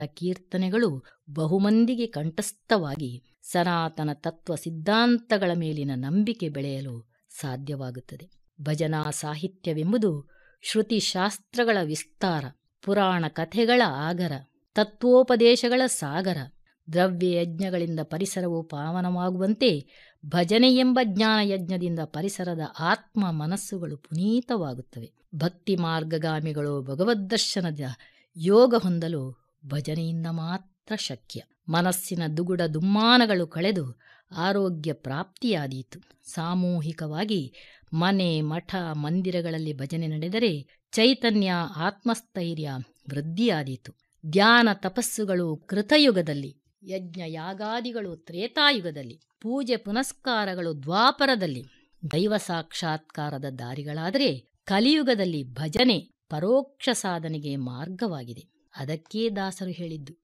ಕೀರ್ತನೆಗಳು ಬಹುಮಂದಿಗೆ ಕಂಠಸ್ಥವಾಗಿ ಸನಾತನ ತತ್ವ ಸಿದ್ಧಾಂತಗಳ ಮೇಲಿನ ನಂಬಿಕೆ ಬೆಳೆಯಲು ಸಾಧ್ಯವಾಗುತ್ತದೆ ಭಜನಾ ಸಾಹಿತ್ಯವೆಂಬುದು ಶ್ರುತಿಶಾಸ್ತ್ರಗಳ ವಿಸ್ತಾರ ಪುರಾಣ ಕಥೆಗಳ ಆಗರ ತತ್ವೋಪದೇಶಗಳ ಸಾಗರ ದ್ರವ್ಯ ಯಜ್ಞಗಳಿಂದ ಪರಿಸರವು ಪಾವನವಾಗುವಂತೆ ಭಜನೆ ಎಂಬ ಜ್ಞಾನಯಜ್ಞದಿಂದ ಪರಿಸರದ ಆತ್ಮ ಮನಸ್ಸುಗಳು ಪುನೀತವಾಗುತ್ತವೆ ಭಕ್ತಿ ಮಾರ್ಗಗಾಮಿಗಳು ಭಗವದ್ದರ್ಶನದ ಯೋಗ ಹೊಂದಲು ಭಜನೆಯಿಂದ ಮಾತ್ರ ಶಕ್ಯ ಮನಸ್ಸಿನ ದುಗುಡ ದುಮ್ಮಾನಗಳು ಕಳೆದು ಆರೋಗ್ಯ ಪ್ರಾಪ್ತಿಯಾದೀತು ಸಾಮೂಹಿಕವಾಗಿ ಮನೆ ಮಠ ಮಂದಿರಗಳಲ್ಲಿ ಭಜನೆ ನಡೆದರೆ ಚೈತನ್ಯ ಆತ್ಮಸ್ಥೈರ್ಯ ವೃದ್ಧಿಯಾದೀತು ಧ್ಯಾನ ತಪಸ್ಸುಗಳು ಕೃತಯುಗದಲ್ಲಿ ಯಜ್ಞ ಯಾಗಾದಿಗಳು ತ್ರೇತಾಯುಗದಲ್ಲಿ ಪೂಜೆ ಪುನಸ್ಕಾರಗಳು ದ್ವಾಪರದಲ್ಲಿ ದೈವ ಸಾಕ್ಷಾತ್ಕಾರದ ದಾರಿಗಳಾದರೆ ಕಲಿಯುಗದಲ್ಲಿ ಭಜನೆ ಪರೋಕ್ಷ ಸಾಧನೆಗೆ ಮಾರ್ಗವಾಗಿದೆ ಅದಕ್ಕೇ ದಾಸರು ಹೇಳಿದ್ದು